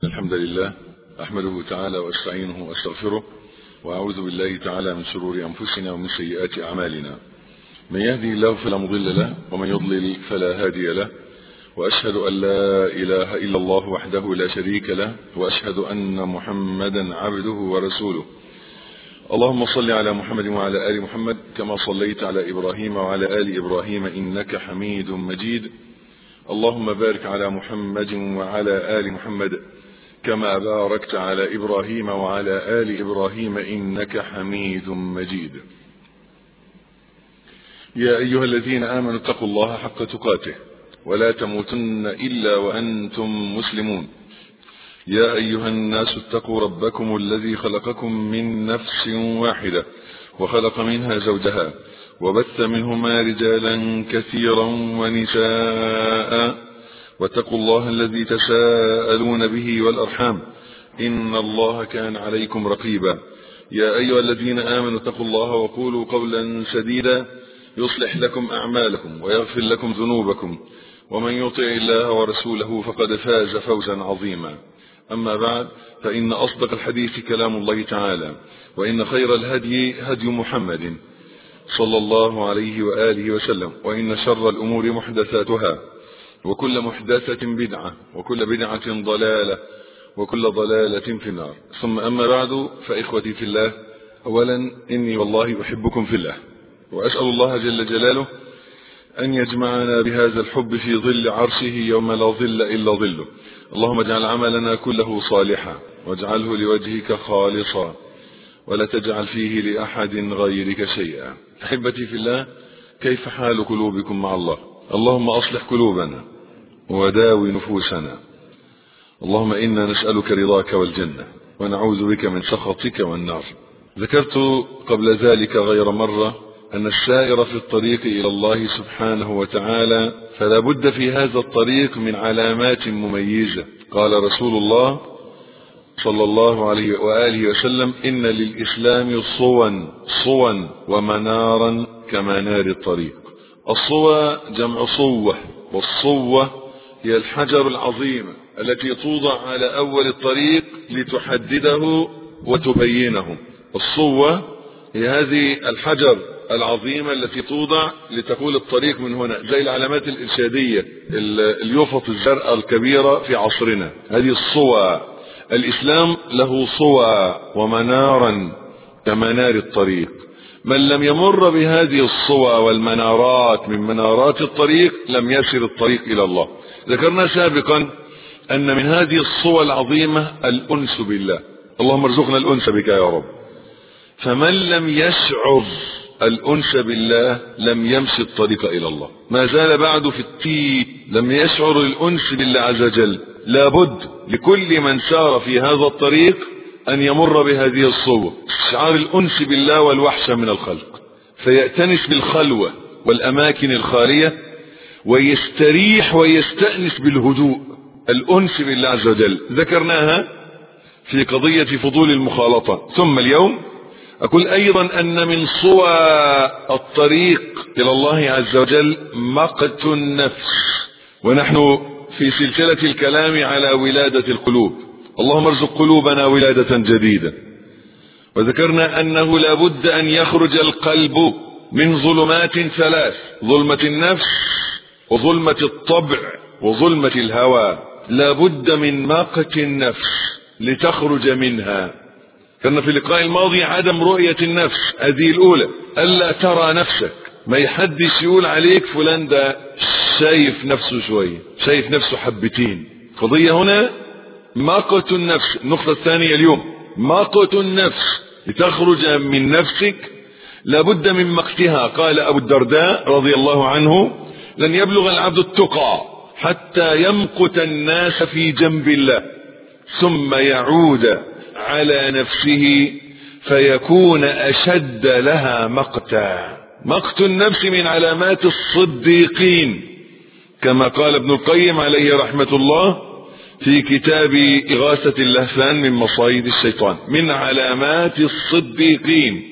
الحمد لله أحمده تعالى وأستعينه وأستغفره وأعوذ بالله تعالى من شرور أنفسنا ومن سيئات أعمالنا من يهدي الله فلا مضل له ومن يضلل فلا هادي له وأشهد أن لا إله إلا الله وحده لا شريك له وأشهد أن محمدا عبده ورسوله اللهم صل على محمد وعلى آل محمد كما صليت على إبراهيم وعلى آل إبراهيم إنك حميد مجيد اللهم بارك على محمد وعلى آل محمد كما باركت على إبراهيم وعلى آل إبراهيم إنك حميد مجيد يا أيها الذين آمنوا اتقوا الله حق تقاته ولا تموتن إلا وأنتم مسلمون يا أيها الناس اتقوا ربكم الذي خلقكم من نفس واحدة وخلق منها زوجها وبث منهما رجالا كثيرا ونساء واتقوا الله الذي تساءلون به والأرحام إن الله كان عليكم رقيبا يا أيها الذين آمنوا اتقوا الله وقولوا قولا سديدا يصلح لكم أعمالكم ويغفر لكم ذنوبكم ومن يطع الله ورسوله فقد فاز فوزا عظيما أما بعد فإن أصدق الحديث كلام الله تعالى وإن خير الهدي هدي محمد صلى الله عليه وآله وسلم وإن شر الأمور محدثاتها وكل محدثة بدعة وكل بدعة ضلالة وكل ضلالة في النار ثم أما بعد فإخوتي في الله أولا إني والله أحبكم في الله وأسأل الله جل جلاله أن يجمعنا بهذا الحب في ظل عرشه يوم لا ظل إلا ظله اللهم اجعل عملنا كله صالحا واجعله لوجهك خالصا ولا تجعل فيه لأحد غيرك شيئا أحبتي في الله كيف حال قلوبكم مع الله اللهم أصلح قلوبنا وداوي نفوسنا اللهم إنا نسألك رضاك والجنة ونعوذ بك من سخطك والنار ذكرت قبل ذلك غير مرة أن السائر في الطريق إلى الله سبحانه وتعالى فلا بد في هذا الطريق من علامات مميزة قال رسول الله صلى الله عليه وآله وسلم إن للإسلام صوا صوا ومنارا كمنار الطريق الصوى جمع صوة والصوة هي الحجر العظيمة التي توضع على أول الطريق لتحدده وتبينه الصوة هي هذه الحجر العظيمة التي توضع لتقول الطريق من هنا زي العلامات الإرشادية اليوفط الزرقاء الكبيرة في عصرنا هذه الصوى الإسلام له صوى ومنارا كمنار الطريق من لم يمر بهذه الصوى والمنارات من منارات الطريق لم يسر الطريق إلى الله ذكرنا سابقا أن من هذه الصوى العظيمة الأنس بالله اللهم ارزقنا الأنس بك يا رب فمن لم يشعر الأنس بالله لم يمشي الطريق إلى الله ما زال بعد في التيه لم يشعر الأنس بالله عز وجل لابد لكل من سار في هذا الطريق أن يمر بهذه الصوة شعار الأنس بالله والوحشة من الخلق فيأتنس بالخلوة والأماكن الخالية ويستريح ويستأنس بالهدوء الأنس بالله عز وجل ذكرناها في قضية فضول المخالطة ثم اليوم أقول أيضا أن من صوى الطريق إلى الله عز وجل مقت النفس ونحن في سلسلة الكلام على ولادة القلوب اللهم ارزق قلوبنا ولادة جديدة وذكرنا أنه لابد أن يخرج القلب من ظلمات ثلاث ظلمة النفس وظلمة الطبع وظلمة الهوى لابد من مقت النفس لتخرج منها كان في اللقاء الماضي عدم رؤية النفس هذه الأولى ألا ترى نفسك ما يحدش يقول عليك فلان ده شايف نفسه شوية شايف نفسه حبتين قضية هنا مقت النفس النقطة الثانية اليوم مقت النفس لتخرج من نفسك لابد من مقتها قال أبو الدرداء رضي الله عنه لن يبلغ العبد التقى حتى يمقت الناس في جنب الله ثم يعود على نفسه فيكون أشد لها مقتا مقت النفس من علامات الصديقين كما قال ابن القيم عليه رحمة الله في كتاب إغاثة اللهفان من مصايد الشيطان من علامات الصديقين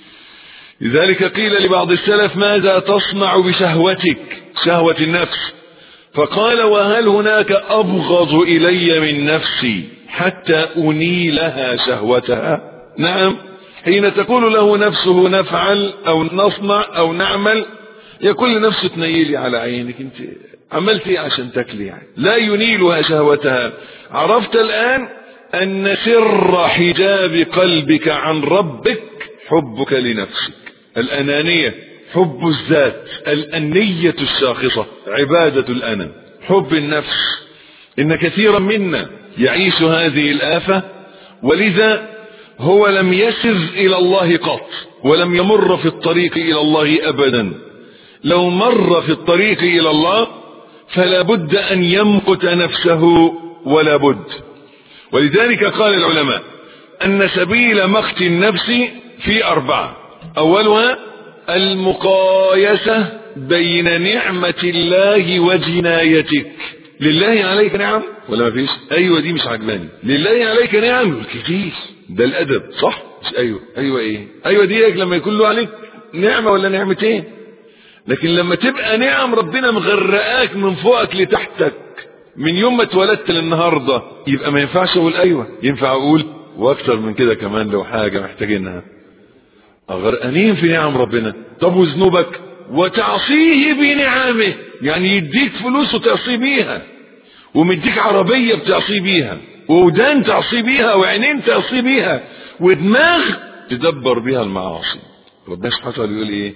لذلك قيل لبعض السلف ماذا تصنع بشهوتك شهوة النفس فقال وهل هناك أبغض إلي من نفسي حتى أنيلها شهوتها نعم حين تقول له نفسه نفعل أو نصنع أو نعمل يقول لنفسه تنيلي على عينك انت عملت ايه عشان تاكلي يعني لا ينيلها شهوتها عرفت الآن أن سر حجاب قلبك عن ربك حبك لنفسك الأنانية حب الذات الأنية الشاخصة عبادة الأنا حب النفس إن كثيرا منا يعيش هذه الآفة ولذا هو لم يسر إلى الله قط ولم يمر في الطريق إلى الله أبدا لو مر في الطريق إلى الله فلا بد أن يمقت نفسه ولا بد ولذلك قال العلماء أن سبيل مقت النفس في أربعة أولها المقايسة بين نعمة الله وجنايتك لله عليك نعم ولا ما فيش ايوه دي مش عجباني لله عليك نعم كتير ده الادب صح مش ايوه ايوه ايه ايوه دي لما يكون له عليك نعمه ولا نعمتين لكن لما تبقى نعم ربنا مغرقاك من فوقك لتحتك من يوم ما اتولدت للنهارده يبقى ما ينفعش اقول ايوه ينفع اقول واكتر من كده كمان لو حاجه محتاجينها غرقانين في نعم ربنا طب وذنوبك وتعصيه بنعمه يعني يديك فلوس وتعصي بيها ومديك عربية بتعصي بيها وودان تعصي بيها وعينين تعصي بيها ودماغ تدبر بيها المعاصي ربنا سبحانه وتعالى يقول ايه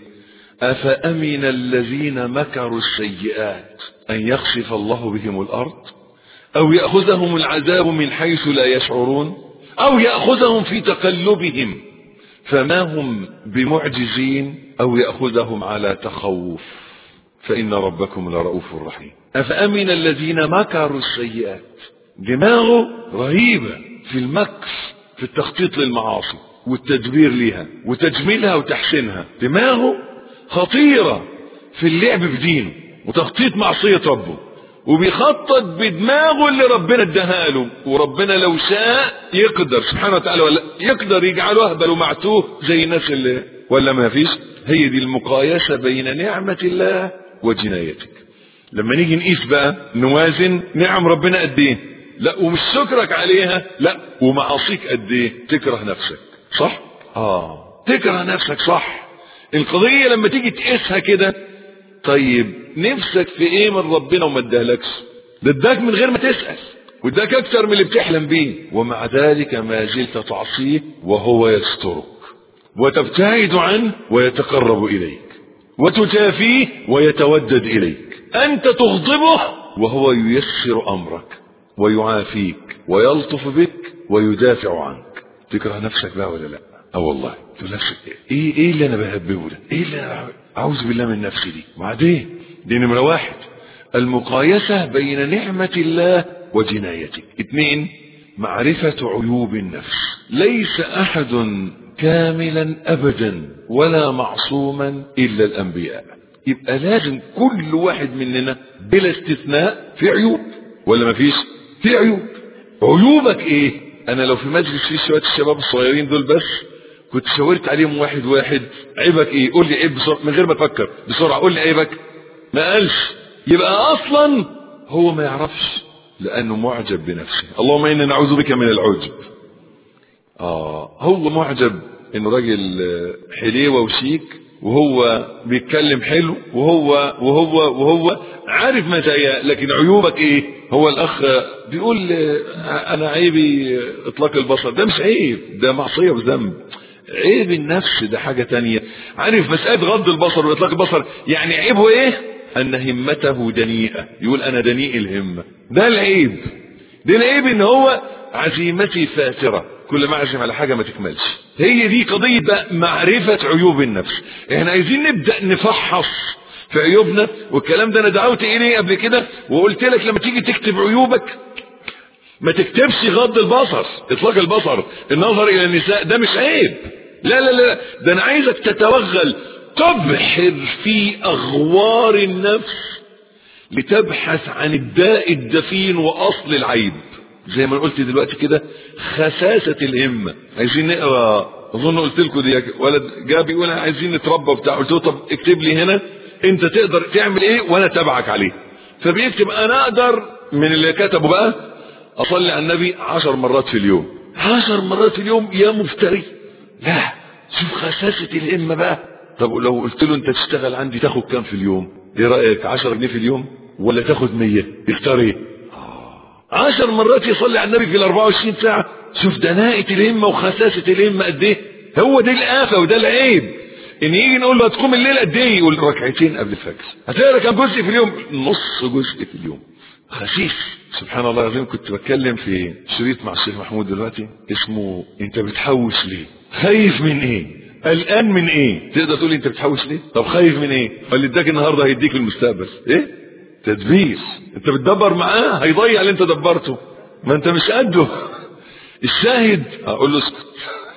أفأمن الذين مكروا السيئات أن يخسف الله بهم الأرض أو يأخذهم العذاب من حيث لا يشعرون أو يأخذهم في تقلبهم فما هم بمعجزين أو يأخذهم على تخوف فإن ربكم لرؤوف رحيم أفأمن الذين مكروا السيئات دماغه رهيبة في المكر في التخطيط للمعاصي والتدبير لها وتجميلها وتحسينها دماغه خطيرة في اللعب بدينه وتخطيط معصية ربه وبيخطط بدماغه اللي ربنا اداها له وربنا لو شاء يقدر سبحانه وتعالى ولا يقدر يجعله اهبل ومعتوه زي الناس اللي ولا ما فيش هي دي المقايسة بين نعمة الله وجنايتك لما نيجي نقيس بقى نوازن نعم ربنا قد ايه لا ومش شكرك عليها لا ومعاصيك قد ايه تكره نفسك صح اه تكره نفسك صح القضية لما تيجي تقيسها كده طيب نفسك في ايه من ربنا وما ادالكش ده اداك من غير ما تسأل واداك اكتر من اللي بتحلم بيه ومع ذلك ما زلت تعصيه وهو يسترك وتبتعد عنه ويتقرب اليك وتجافيه ويتودد اليك انت تغضبه وهو ييسر امرك ويعافيك ويلطف بك ويدافع عنك تكره نفسك بقى ولا لا اه والله تقول نفسك ايه ايه اللي انا بهببه ده ايه اللي انا اعوذ بالله من نفسي دي وبعدين دي نمره واحد المقايسه بين نعمه الله وجنايتك اثنين معرفه عيوب النفس ليس احد كاملا ابدا ولا معصوما الا الانبياء يبقى لازم كل واحد مننا بلا استثناء في عيوب ولا ما فيش في عيوب عيوبك ايه انا لو في مجلس فيه شويه الشباب الصغيرين دول بس كنت شاورت عليهم واحد واحد عيبك ايه قول لي عيب بسرعه من غير ما تفكر بسرعه قول لي عيبك ما قالش يبقى اصلا هو ما يعرفش لانه معجب بنفسه اللهم انا نعوذ بك من العجب اه هو معجب انه راجل حليوه وشيك وهو بيتكلم حلو وهو وهو وهو عارف مزاياه لكن عيوبك ايه هو الاخ بيقول انا عيبي اطلاق البصر ده مش عيب ده معصيه وذنب عيب النفس ده حاجه تانية عارف مساله غض البصر واطلاق البصر يعني عيبه ايه ان همته دنيئه يقول انا دنيء الهمه ده العيب ده العيب ان هو عزيمتي فاتره كل ما اعزم على حاجه ما تكملش هي دي قضيه بقى معرفه عيوب النفس احنا عايزين نبدا نفحص في عيوبنا والكلام ده انا دعوت اليه قبل كده وقلت لك لما تيجي تكتب عيوبك ما تكتبش غض البصر اطلاق البصر النظر الى النساء ده مش عيب لا لا لا ده انا عايزك تتوغل تبحر في اغوار النفس لتبحث عن الداء الدفين واصل العيب زي ما قلت دلوقتي كده خساسة الهمة عايزين نقرا اظن قلت لكم دي ولد جاب بيقول عايزين نتربى بتاع قلت له طب اكتب لي هنا انت تقدر تعمل ايه وانا تبعك عليه فبيكتب انا اقدر من اللي كتبه بقى اصلي على النبي عشر مرات في اليوم عشر مرات في اليوم يا مفتري لا شوف خساسة الهمة بقى طب لو قلت له انت تشتغل عندي تاخد كام في اليوم ايه رأيك عشر جنيه في اليوم ولا تاخد مية يختار ايه عشر مرات يصلي على النبي في ال 24 ساعة شوف دناءة الهمة وخساسة الهمة قد ايه هو دي الآفة وده العيب ان يجي نقول له هتقوم الليل قد ايه يقول ركعتين قبل الفجر هتقرا كام جزء في اليوم نص جزء في اليوم خسيس سبحان الله العظيم كنت بتكلم في شريط مع الشيخ محمود دلوقتي اسمه انت بتحوش ليه خايف من ايه قلقان من ايه تقدر تقول لي انت بتحوش ليه طب خايف من ايه اللي اداك النهارده هيديك المستقبل ايه تدبير انت بتدبر معاه هيضيع اللي انت دبرته ما انت مش قده الشاهد اقول له اسكت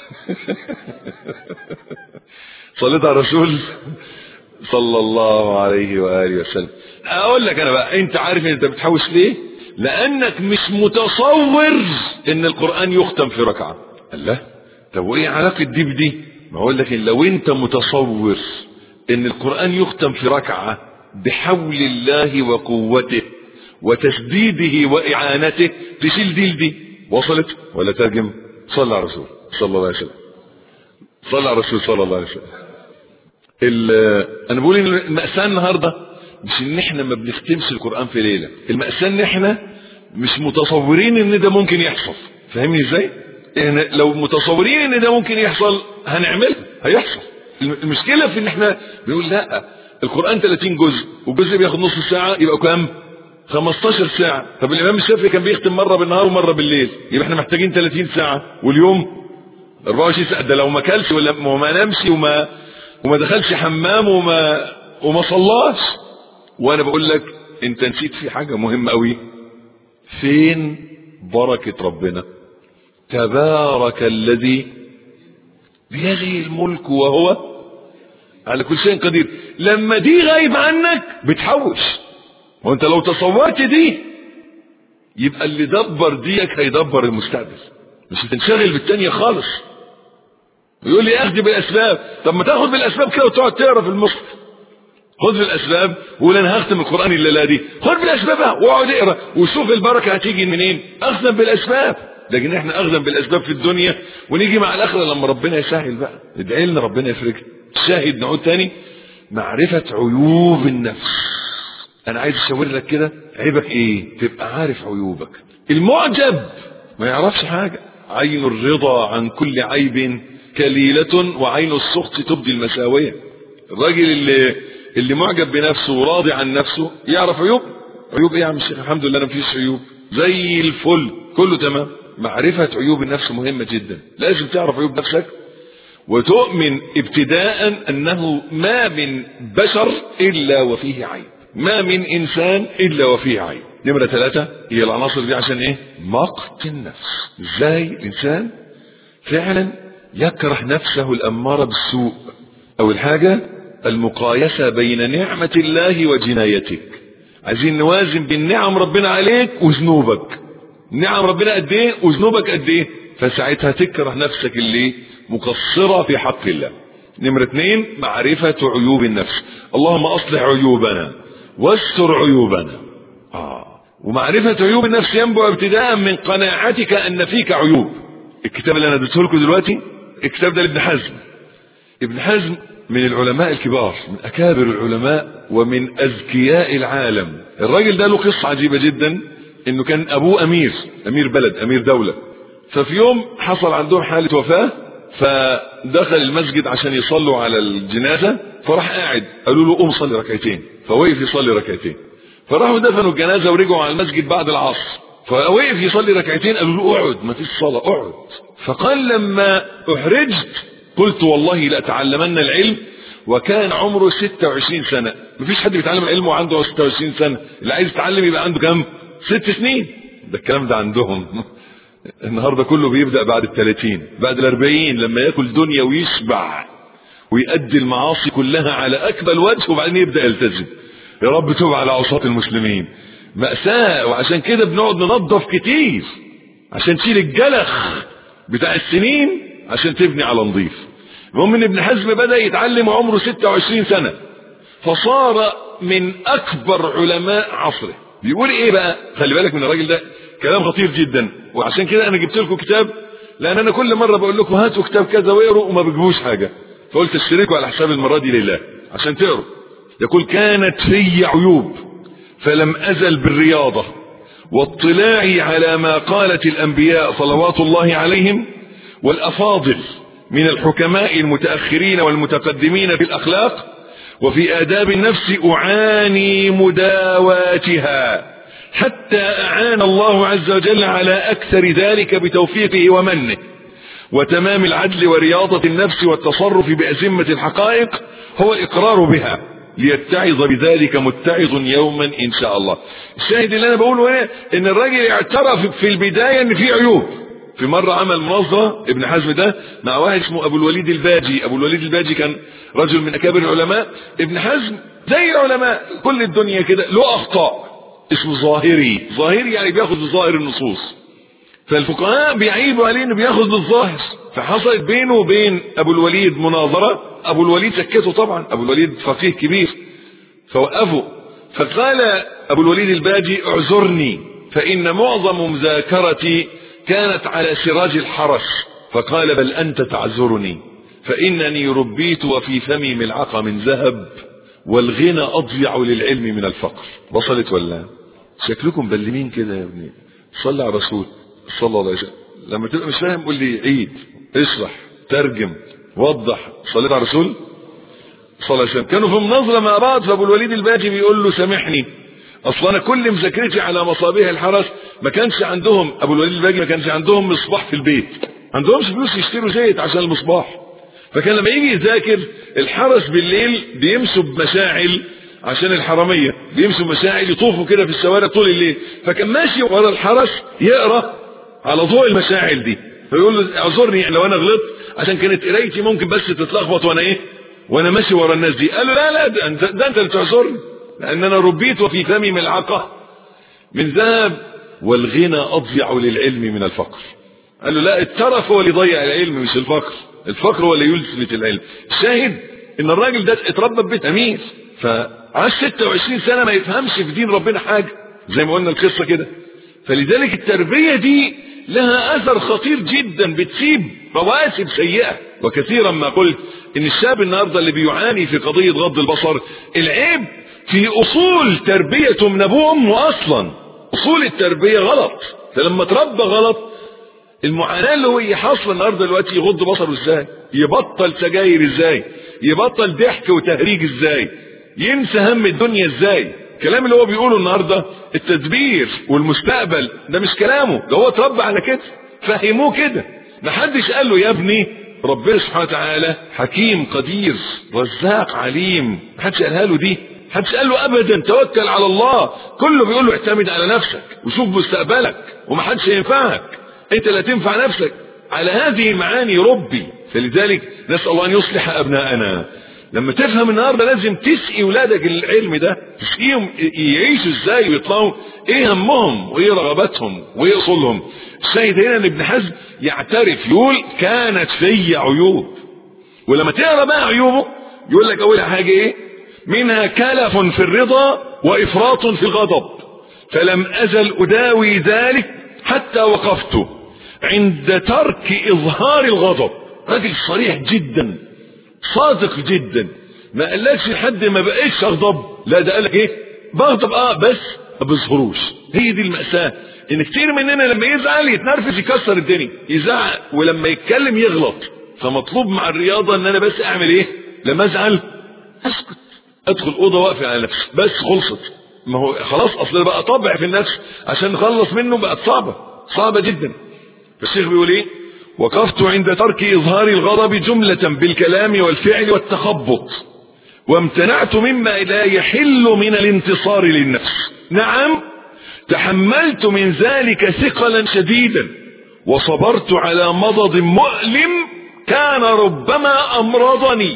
صليت على الرسول صلى الله عليه واله وسلم اقول لك انا بقى انت عارف ان انت بتحوش ليه لانك مش متصور ان القران يختم في ركعه الله طب وايه علاقه دي بدي ما اقول لك إن لو انت متصور ان القران يختم في ركعه بحول الله وقوته وتسديده واعانته تشيل دي لدي وصلت ولا ترجم صلى على الرسول صلى الله عليه وسلم صلى على الرسول صلى الله عليه وسلم انا بقول ان المأساة النهاردة مش ان احنا ما بنختمش القرآن في ليلة المأساة ان احنا مش متصورين ان ده ممكن يحصل فاهمني ازاي إحنا لو متصورين ان ده ممكن يحصل هنعمله هيحصل المشكلة في ان احنا بنقول لا القرآن 30 جزء وجزء بياخد نص ساعة يبقى كام 15 ساعة طب الامام الشافعي كان بيختم مرة بالنهار ومرة بالليل يبقى احنا محتاجين 30 ساعة واليوم 24 ساعة ده لو ما كلش ولا وما نامش وما وما دخلش حمام وما وما صلاش وانا بقول لك انت نسيت في حاجة مهمة قوي فين بركة ربنا تبارك الذي بيده الملك وهو على كل شيء قدير لما دي غايب عنك بتحوش وانت لو تصورت دي يبقى اللي دبر ديك هيدبر المستقبل مش هتنشغل بالتانية خالص يقول لي اخذ بالاسباب طب ما تاخد بالاسباب كده وتقعد تقرا في المصحف خد بالاسباب وقول انا هختم القران الليله دي خد بالاسباب واقعد اقرا وشوف البركه هتيجي منين اخذ بالاسباب لكن احنا اخذا بالاسباب في الدنيا ونيجي مع الاخره لما ربنا يسهل بقى ادعي لنا ربنا يفرجها شاهد نعود تاني معرفه عيوب النفس انا عايز اشاور لك كده عيبك ايه تبقى عارف عيوبك المعجب ما يعرفش حاجه عين الرضا عن كل عيب كليلة وعين السخط تبدي المساوية الراجل اللي اللي معجب بنفسه وراضي عن نفسه يعرف عيوب عيوب ايه يا عم الشيخ الحمد لله انا مفيش عيوب زي الفل كله تمام معرفة عيوب النفس مهمة جدا لازم تعرف عيوب نفسك وتؤمن ابتداء انه ما من بشر الا وفيه عيب ما من انسان الا وفيه عيب نمرة ثلاثة هي العناصر دي عشان ايه مقت النفس ازاي الانسان فعلا يكره نفسه الأمارة بالسوء أول حاجة المقايسة بين نعمة الله وجنايتك عايزين نوازن بين نعم ربنا عليك وذنوبك نعم ربنا قد ايه وذنوبك قد ايه فساعتها تكره نفسك اللي مقصرة في حق الله نمرة اثنين معرفة عيوب النفس اللهم أصلح عيوبنا واستر عيوبنا آه. ومعرفة عيوب النفس ينبع ابتداء من قناعتك أن فيك عيوب الكتاب اللي أنا اديته لكم دلوقتي الكتاب ده لابن حزم ابن حزم من العلماء الكبار من أكابر العلماء ومن أذكياء العالم الراجل ده له قصة عجيبة جدا انه كان ابوه امير امير بلد امير دولة ففي يوم حصل عندهم حالة وفاة فدخل المسجد عشان يصلوا على الجنازة فراح قاعد قالوا له قوم صلي ركعتين فوقف يصلي ركعتين فراحوا دفنوا الجنازة ورجعوا على المسجد بعد العصر فوقف يصلي ركعتين قالوا له اقعد ما فيش صلاة اقعد فقال لما احرجت قلت والله لأتعلمن العلم وكان عمره 26 سنة مفيش حد بيتعلم العلم وعنده 26 سنة اللي عايز يتعلم يبقى عنده كام ست سنين ده الكلام ده عندهم النهاردة كله بيبدأ بعد الثلاثين بعد الاربعين لما ياكل دنيا ويشبع ويؤدي المعاصي كلها على اكمل وجه وبعدين يبدأ يلتزم يا رب توب على عصاة المسلمين مأساة وعشان كده بنقعد ننظف كتير عشان تشيل الجلخ بتاع السنين عشان تبني على نظيف المهم ان ابن حزم بدأ يتعلم عمره 26 سنة فصار من اكبر علماء عصره بيقول ايه بقى خلي بالك من الراجل ده كلام خطير جدا وعشان كده انا جبت لكم كتاب لان انا كل مره بقول لكم هاتوا كتاب كذا واقروا وما بتجيبوش حاجه فقلت اشتركوا على حساب المره دي لله عشان تقروا يقول كانت في عيوب فلم ازل بالرياضه واطلاعي على ما قالت الانبياء صلوات الله عليهم والافاضل من الحكماء المتاخرين والمتقدمين في الاخلاق وفي آداب النفس أعاني مداواتها حتى أعان الله عز وجل على أكثر ذلك بتوفيقه ومنه وتمام العدل ورياضة النفس والتصرف بأزمة الحقائق هو الإقرار بها ليتعظ بذلك متعظ يوما إن شاء الله الشاهد اللي أنا بقوله هنا إن الراجل اعترف في البداية إن في عيوب في مرة عمل مناظرة ابن حزم ده مع واحد اسمه ابو الوليد الباجي ابو الوليد الباجي كان رجل من اكابر العلماء ابن حزم زي العلماء كل الدنيا كده له اخطاء اسمه ظاهري ظاهري يعني بياخذ بظاهر النصوص فالفقهاء بيعيبوا عليه انه بياخذ بالظاهر فحصلت بينه وبين ابو الوليد مناظرة ابو الوليد سكته طبعا ابو الوليد فقيه كبير فوقفه فقال ابو الوليد الباجي اعذرني فان معظم مذاكرتي كانت على سراج الحرس فقال بل أنت تعذرني فإنني ربيت وفي فمي ملعقة من ذهب والغنى أضيع للعلم من الفقر وصلت ولا شكلكم بلمين كده يا ابني صلى على رسول صلى الله عليه وسلم لما تبقى مش فاهم قول لي عيد اشرح ترجم وضح صليت على رسول صلى الله عليه وسلم كانوا في مناظرة مع بعض فابو الوليد الباجي بيقول له سامحني اصلا انا كل مذاكرتي على مصابيح الحرس ما كانش عندهم ابو الوليد الباجي ما كانش عندهم مصباح في البيت عندهمش فلوس يشتروا زيت عشان المصباح فكان لما يجي يذاكر الحرس بالليل بيمسوا بمشاعل عشان الحرامية بيمسوا مشاعل يطوفوا كده في الشوارع طول الليل فكان ماشي ورا الحرس يقرا على ضوء المشاعل دي فيقول له اعذرني لو انا غلطت عشان كانت قرايتي ممكن بس تتلخبط وانا ايه وانا ماشي ورا الناس دي قال له لا لا ده انت, ده انت اللي تعذرني لان انا ربيت وفي فمي ملعقه من ذهب والغنى اضيع للعلم من الفقر قال له لا الترف هو اللي يضيع العلم مش الفقر الفقر هو اللي يلفت العلم الشاهد ان الراجل ده اتربى في بيت امير فعاش 26 سنه ما يفهمش في دين ربنا حاجه زي ما قلنا القصه كده فلذلك التربيه دي لها اثر خطير جدا بتسيب رواسب سيئه وكثيرا ما قلت ان الشاب النهارده اللي بيعاني في قضيه غض البصر العيب في اصول تربيته من ابوه وامه اصلا اصول التربيه غلط فلما تربى غلط المعاناه اللي هو حاصله النهارده دلوقتي يغض بصره ازاي يبطل سجاير ازاي يبطل ضحك وتهريج ازاي ينسى هم الدنيا ازاي الكلام اللي هو بيقوله النهارده التدبير والمستقبل ده مش كلامه ده هو اتربى على كده فهموه كده محدش قال له يا ابني ربنا سبحانه وتعالى حكيم قدير رزاق عليم محدش قالها له دي محدش قال له ابدا توكل على الله كله بيقول له اعتمد على نفسك وشوف مستقبلك ومحدش ينفعك انت لا تنفع نفسك على هذه المعاني ربي فلذلك نسال الله ان يصلح ابناءنا لما تفهم النهارده لازم تسقي ولادك العلم ده تسقيهم يعيشوا ازاي ويطلعوا ايه همهم وايه رغباتهم وايه اصولهم الشاهد هنا ان ابن حزم يعترف يقول كانت في عيوب ولما تقرا بقى عيوبه يقول لك اول حاجه ايه منها كلف في الرضا وافراط في الغضب فلم ازل اداوي ذلك حتى وقفت عند ترك اظهار الغضب راجل صريح جدا صادق جدا ما قالكش لحد ما بقيتش اغضب لا ده قالك ايه بغضب اه بس ما بظهروش هي دي المأساة ان كتير مننا لما يزعل يتنرفز يكسر الدنيا يزعق ولما يتكلم يغلط فمطلوب مع الرياضة ان انا بس اعمل ايه لما ازعل اسكت ادخل اوضه واقفه على نفسي بس خلصت ما هو خلاص اصل بقى طبع في النفس عشان نخلص منه بقت صعبه صعبه جدا فالشيخ بيقول ايه وقفت عند ترك اظهار الغضب جمله بالكلام والفعل والتخبط وامتنعت مما لا يحل من الانتصار للنفس نعم تحملت من ذلك ثقلا شديدا وصبرت على مضض مؤلم كان ربما امرضني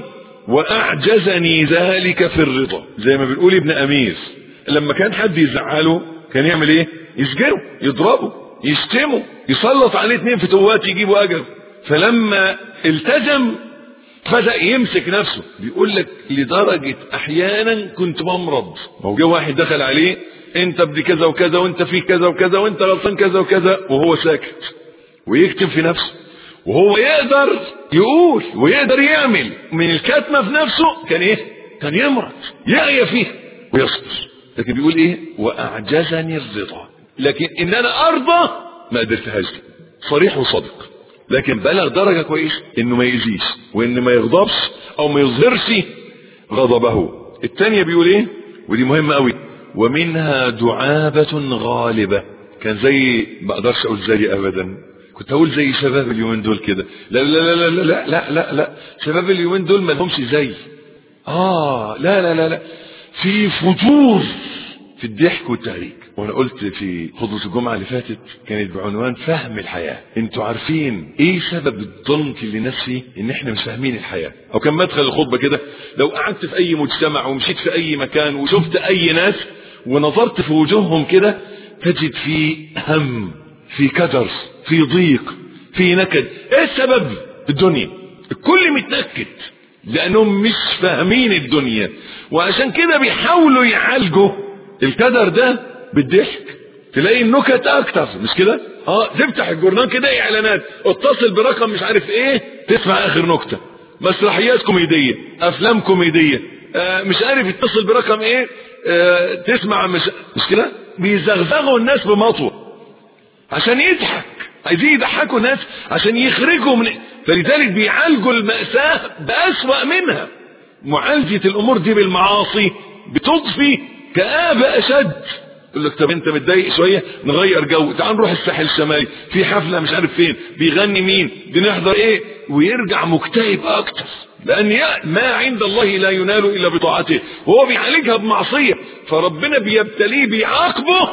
واعجزني ذلك في الرضا زي ما بنقول ابن امير لما كان حد يزعله كان يعمل ايه يسجنه يضربه يشتمه يسلط عليه اتنين فتوات يجيبوا اجل فلما التزم بدأ يمسك نفسه بيقول لك لدرجة احيانا كنت بمرض هو جه واحد دخل عليه انت ابن كذا وكذا وانت في كذا وكذا وانت غلطان كذا وكذا وهو ساكت ويكتم في نفسه وهو يقدر يقول ويقدر يعمل من الكتمه في نفسه كان ايه كان يمرض يعيا فيه ويصبر لكن بيقول ايه واعجزني الرضا لكن ان انا ارضى ما قدرتهاش دي صريح وصادق لكن بلغ درجه كويسه انه ما يأذيش وان ما يغضبش او ما يظهرش غضبه الثانيه بيقول ايه ودي مهمه قوي ومنها دعابه غالبه كان زي ما اقدرش اقول زي ابدا كنت اقول زي شباب اليومين دول كده لا لا لا لا لا لا لا لا شباب اليومين دول ما لهمش زي اه لا لا لا لا في فتور في الضحك والتهريج وانا قلت في خطبه الجمعه اللي فاتت كانت بعنوان فهم الحياه انتوا عارفين ايه سبب الضنك اللي الناس فيه ان احنا مش فاهمين الحياه او كان مدخل الخطبه كده لو قعدت في اي مجتمع ومشيت في اي مكان وشفت اي ناس ونظرت في وجوههم كده تجد في هم في كدر في ضيق في نكد ايه السبب الدنيا الكل متنكد لانهم مش فاهمين الدنيا وعشان كده بيحاولوا يعالجوا الكدر ده بالضحك تلاقي النكت اكتر مش كده اه تفتح الجورنال كده اعلانات اتصل برقم مش عارف ايه تسمع اخر نكته مسرحيات كوميديه افلام كوميديه آه مش عارف يتصل برقم ايه آه تسمع مش مش كده بيزغزغوا الناس بمطوه عشان يضحك عايزين يضحكوا الناس عشان يخرجوا من فلذلك بيعالجوا المأساة بأسوأ منها معالجة الأمور دي بالمعاصي بتضفي كآبة أشد يقول لك طب انت متضايق شويه نغير جو تعال نروح الساحل الشمالي في حفله مش عارف فين بيغني مين بنحضر ايه ويرجع مكتئب اكتر لان ما عند الله لا ينال الا بطاعته وهو بيعالجها بمعصيه فربنا بيبتليه بيعاقبه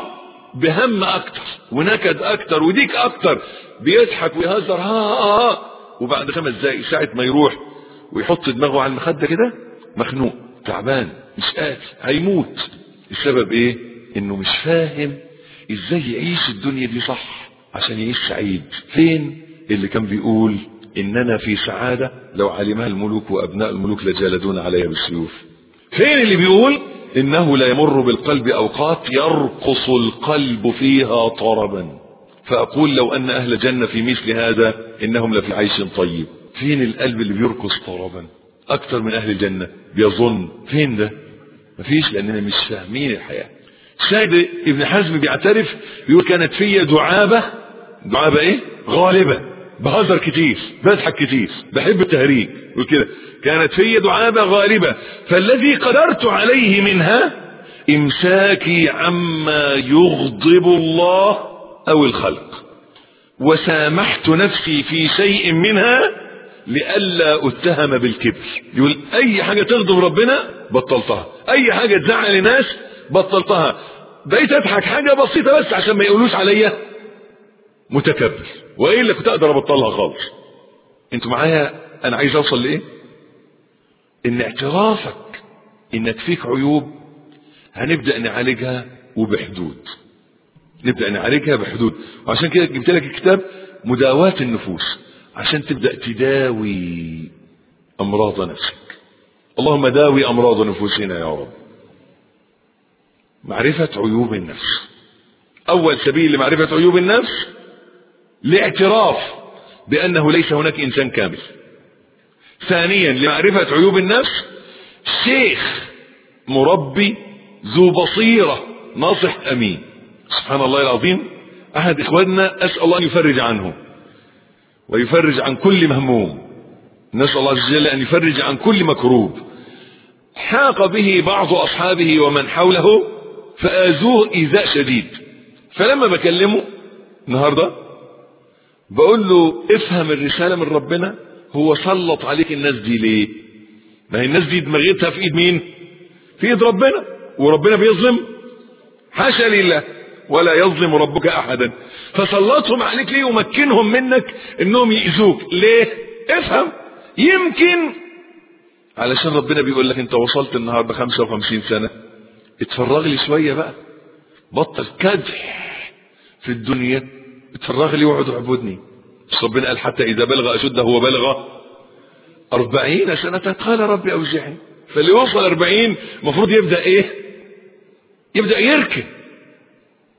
بهم اكتر ونكد اكتر وديك اكتر بيضحك ويهزر ها ها ها وبعد خمس دقايق ساعة ما يروح ويحط دماغه على المخدة كده مخنوق تعبان مش قادر هيموت السبب ايه انه مش فاهم ازاي يعيش الدنيا دي صح عشان يعيش سعيد فين اللي كان بيقول اننا في سعادة لو علمها الملوك وابناء الملوك لجالدون عليها بالسيوف فين اللي بيقول انه لا يمر بالقلب اوقات يرقص القلب فيها طربا فاقول لو ان اهل جنة في مثل هذا انهم لفي عيش طيب فين القلب اللي بيرقص طربا اكتر من اهل الجنة بيظن فين ده مفيش لاننا مش فاهمين الحياة سيد ابن حزم بيعترف بيقول كانت فيا دعابة دعابة ايه غالبة بهزر كتير بضحك كتير بحب التهريج يقول كده كانت فيا دعابة غالبة فالذي قدرت عليه منها امساكي عما يغضب الله او الخلق وسامحت نفسي في شيء منها لئلا اتهم بالكبر يقول اي حاجة تغضب ربنا بطلتها اي حاجة تزعل الناس بطلتها بقيت اضحك حاجة بسيطة بس عشان ما يقولوش عليا متكبر والا كنت اقدر ابطلها خالص انتوا معايا انا عايز اوصل لايه ان اعترافك انك فيك عيوب هنبدا نعالجها وبحدود نبدا نعالجها بحدود وعشان كده جبت لك الكتاب مداواة النفوس عشان تبدا تداوي امراض نفسك اللهم داوي امراض نفوسنا يا رب معرفة عيوب النفس اول سبيل لمعرفة عيوب النفس لاعتراف بانه ليس هناك انسان كامل ثانيا لمعرفة عيوب النفس شيخ مربي ذو بصيرة ناصح امين سبحان الله العظيم احد اخواننا اسأل الله ان يفرج عنه ويفرج عن كل مهموم نسأل الله عز وجل ان يفرج عن كل مكروب حاق به بعض اصحابه ومن حوله فآذوه ايذاء شديد فلما بكلمه النهارده بقول له افهم الرسالة من ربنا هو سلط عليك الناس دي ليه ما هي الناس دي دماغتها في ايد مين في ايد ربنا وربنا بيظلم حاشا لله ولا يظلم ربك احدا فسلطهم عليك ليه ومكنهم منك انهم يأذوك ليه افهم يمكن علشان ربنا بيقول لك انت وصلت النهارده 55 سنة اتفرغ لي شوية بقى بطل كدح في الدنيا اتفرغ لي واقعد اعبدني بس ربنا قال حتى اذا بلغ اشده هو بلغ أربعين سنة قال ربي اوزعني فاللي يوصل أربعين المفروض يبدأ ايه يبدأ يركن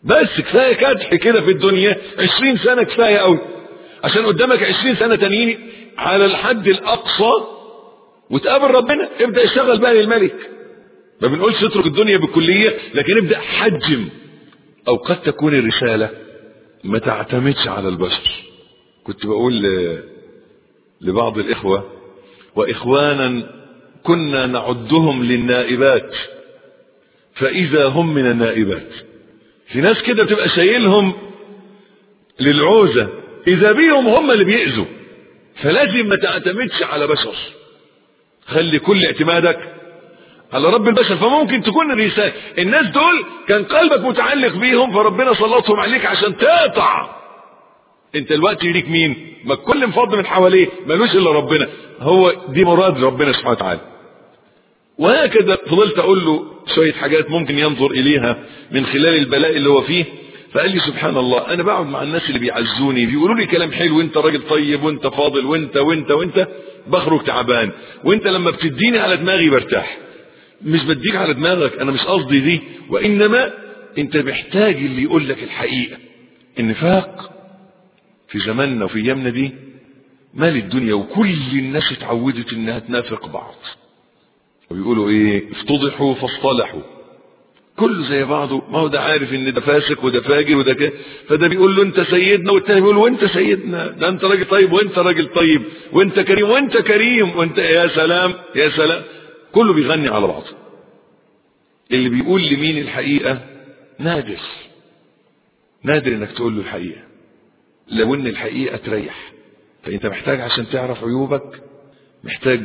بس كفاية كدح كده في الدنيا عشرين سنة كفاية قوي عشان قدامك عشرين سنة تانيين على الحد الأقصى وتقابل ربنا ابدأ اشتغل بقى للملك ما بنقولش اترك الدنيا بالكلية لكن ابدأ حجم أو قد تكون الرسالة ما تعتمدش على البشر كنت بقول ل... لبعض الإخوة وإخوانا كنا نعدهم للنائبات فإذا هم من النائبات في ناس كده بتبقى شايلهم للعوزة إذا بيهم هم اللي بيأذوا فلازم ما تعتمدش على بشر خلي كل اعتمادك على رب البشر فممكن تكون الرسالة الناس دول كان قلبك متعلق بيهم فربنا سلطهم عليك عشان تقطع انت الوقت يليك مين ما كل مفضل من حواليه ملوش الا ربنا هو دي مراد ربنا سبحانه وتعالى وهكذا فضلت اقول له شوية حاجات ممكن ينظر اليها من خلال البلاء اللي هو فيه فقال لي سبحان الله انا بقعد مع الناس اللي بيعزوني بيقولوا لي كلام حلو وانت راجل طيب وانت فاضل وانت وانت وانت بخرج تعبان وانت لما بتديني على دماغي برتاح مش بديك على دماغك انا مش قصدي دي وانما انت محتاج اللي يقول لك الحقيقة النفاق في زماننا وفي ايامنا دي مال الدنيا وكل الناس اتعودت انها تنافق بعض وبيقولوا ايه افتضحوا فاصطلحوا كله زي بعضه ما هو ده عارف ان ده فاسق وده فاجر وده كده فده بيقول له انت سيدنا والتاني بيقول وانت سيدنا ده انت راجل طيب وانت راجل طيب وانت كريم وانت كريم وانت يا سلام يا سلام كله بيغني على بعضه اللي بيقول لمين الحقيقة نادر نادر انك تقول له الحقيقة لو ان الحقيقة تريح فانت محتاج عشان تعرف عيوبك محتاج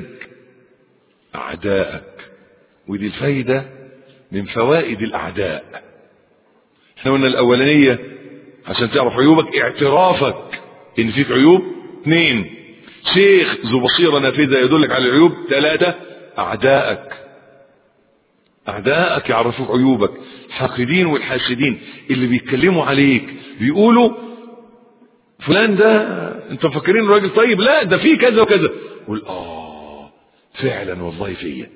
اعدائك ودي الفايدة من فوائد الاعداء احنا قلنا الاولانية عشان تعرف عيوبك اعترافك ان فيك عيوب اثنين شيخ ذو بصيرة نافذة يدلك على العيوب ثلاثة اعدائك اعدائك يعرفوك عيوبك الحاقدين والحاسدين اللي بيتكلموا عليك بيقولوا فلان ده انت مفكرين راجل طيب لا ده فيه كذا وكذا قول اه فعلا والله فيا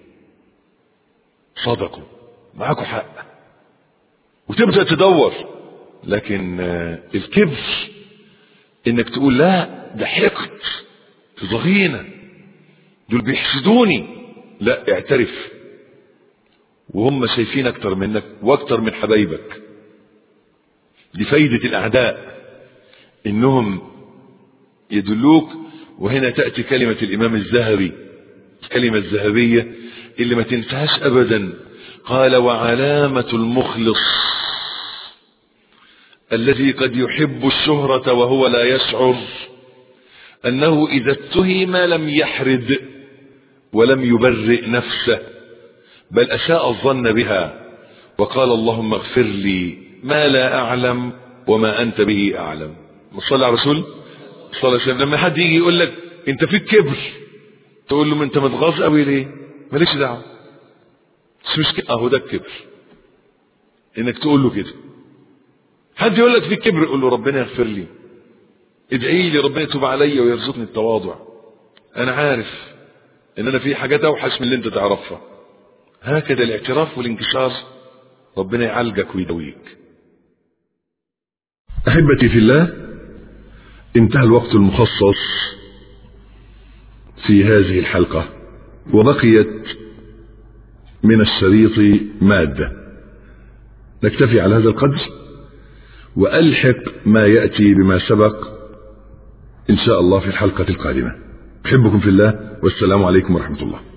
صدقوا معاكم حق وتبدا تدور لكن الكبر انك تقول لا ده حقد تضغينا دول بيحسدوني لا اعترف وهم شايفين اكتر منك واكتر من حبايبك دي فايدة الاعداء انهم يدلوك وهنا تأتي كلمة الامام الذهبي الكلمة الذهبية اللي ما تنساش ابدا قال وعلامة المخلص الذي قد يحب الشهرة وهو لا يشعر انه اذا اتهم لم يحرد ولم يبرئ نفسه بل أساء الظن بها وقال اللهم اغفر لي ما لا أعلم وما أنت به أعلم صلى على رسول صلى الله عليه وسلم لما حد يجي يقول لك أنت فيك كبر تقول له ما أنت متغاظ قوي ليه مالكش دعوة بس مش كده أهو ده الكبر إنك تقول له كده حد يقول لك فيك كبر يقول له ربنا يغفر لي ادعي لي ربنا يتوب عليا ويرزقني التواضع أنا عارف إن أنا في حاجات أوحش من اللي أنت تعرفها هكذا الاعتراف والانكسار ربنا يعالجك ويدويك أحبتي في الله انتهى الوقت المخصص في هذه الحلقة وبقيت من الشريط مادة نكتفي على هذا القدر وألحق ما يأتي بما سبق إن شاء الله في الحلقة القادمة أحبكم في الله والسلام عليكم ورحمة الله